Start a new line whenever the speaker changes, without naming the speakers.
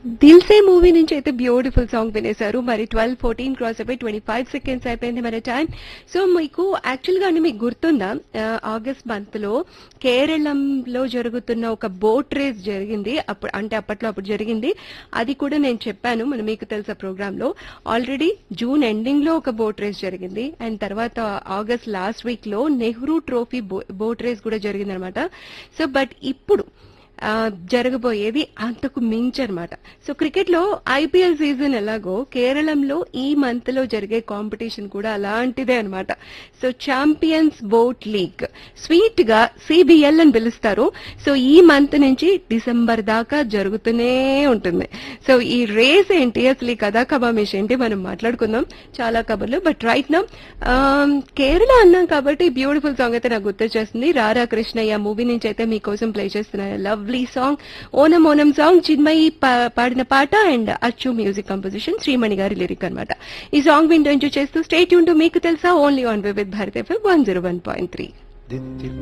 దిల్సే movie నుంచి అయితే beautiful song వినేశారు మరి ట్వెల్వ్ ఫోర్టీన్ క్రాస్ అయిపోయి ట్వంటీ ఫైవ్ సెకండ్స్ అయిపోయింది మరి టైం సో మీకు యాక్చువల్ గా మీకు గుర్తుందా ఆ, ఆగస్ట్ మంత్ లో కేరళంలో జరుగుతున్న ఒక బోట్ రేస్ జరిగింది అప్పుడు అంటే అప్పట్లో అప్పుడు జరిగింది అది కూడా నేను చెప్పాను మన మీకు తెలుసా ప్రోగ్రామ్ లో ఆల్రెడీ జూన్ ఎండింగ్ లో ఒక బోట్ రేస్ జరిగింది అండ్ తర్వాత ఆగస్ట్ లాస్ట్ వీక్ లో నెహ్రూ ట్రోఫీ బోట్ రేస్ కూడా జరిగింది అనమాట సో బట్ ఇప్పుడు ఆ, జరగబోయేది అంతకు మించి అనమాట సో క్రికెట్ లో ఐపీఎల్ సీజన్ ఎలాగో కేరళంలో ఈ మంత్ లో జరిగే కాంపిటీషన్ కూడా అలాంటిదే అన్నమాట సో ఛాంపియన్స్ బోట్ లీగ్ స్వీట్ గా సిబిఎల్ అని పిలుస్తారు సో ఈ మంత్ నుంచి డిసెంబర్ దాకా జరుగుతూనే ఉంటుంది సో ఈ రేస్ ఏంటి అసలు ఈ కథా కబామేష్ ఏంటి మనం మాట్లాడుకుందాం చాలా కబుర్లు బట్ రైట్ నా కేరళ అన్నాం కాబట్టి బ్యూటిఫుల్ సాంగ్ అయితే నాకు గుర్తొచ్చేస్తుంది రారా కృష్ణయ్య మూవీ నుంచి అయితే మీకోసం ప్లే చేస్తున్నాను lovely song Onam Onam song Chinmayi పా- పాడిన పాట అండ్ అచ్చు మ్యూజిక్ కంపోజిషన్ శ్రీమణి గారి లిరిక్ అన్నమాట ఈ సాంగ్ వింటూ ఎంజాయ్ చేస్తూ స్టేట్ యూన్ మీకు తెలుసా only on with Bharat FM one zero one point three
దిత్తి